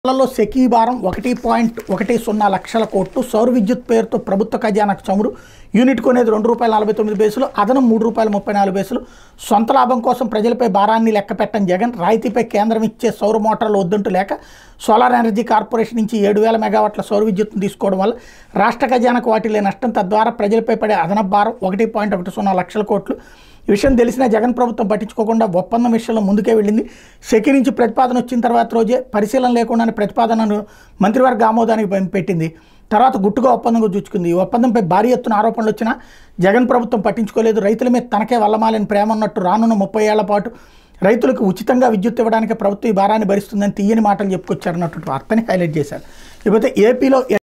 లలో సెకీ భారం ఒకటి పాయింట్ ఒకటి సున్నా లక్షల కోట్లు సౌర విద్యుత్ పేరుతో ప్రభుత్వ ఖజానాకు చమురు యూనిట్ కొనేది రెండు రూపాయల నలభై తొమ్మిది బేసులు అదనం మూడు రూపాయల ముప్పై నాలుగు బేసులు సొంత లాభం కోసం ప్రజలపై భారాన్ని లెక్క పెట్టని జగన్ రాయితీపై కేంద్రం ఇచ్చే సౌర మోటార్లు వద్దంటూ లేక సోలార్ ఎనర్జీ కార్పొరేషన్ నుంచి ఏడు వేల మెగావాట్ల సౌర విద్యుత్తును తీసుకోవడం వల్ల రాష్ట్ర ఖజానాకు వాటిల్లే నష్టం తద్వారా ప్రజలపై పడే అదనపు భారం ఒకటి పాయింట్ ఒకటి సున్నా లక్షల కోట్లు ఈ విషయం తెలిసిన జగన్ ప్రభుత్వం పట్టించుకోకుండా ఒప్పందం విషయంలో ముందుకే వెళ్ళింది సెకి నుంచి ప్రతిపాదన వచ్చిన తర్వాత రోజే పరిశీలన లేకుండానే ప్రతిపాదనను మంత్రివర్గ ఆమోదానికి పం- పెట్టింది తర్వాత గుట్టుగా ఒప్పందం చూచుకుంది ఈ ఒప్పందంపై భారీ ఎత్తున ఆరోపణలు వచ్చినా జగన్ ప్రభుత్వం పట్టించుకోలేదు రైతుల మీద తనకే వల్లమాలని ప్రేమ ఉన్నట్టు రానున్న ముప్పై ఏళ్ల పాటు రైతులకు ఉచితంగా విద్యుత్ ఇవ్వడానికి ప్రభుత్వం ఈ భారాన్ని భరిస్తుందని తీయని మాటలు చెప్పుకొచ్చారన్నటువంటి వార్తని హైలైట్ చేశారు ఇకపోతే ఏపీలో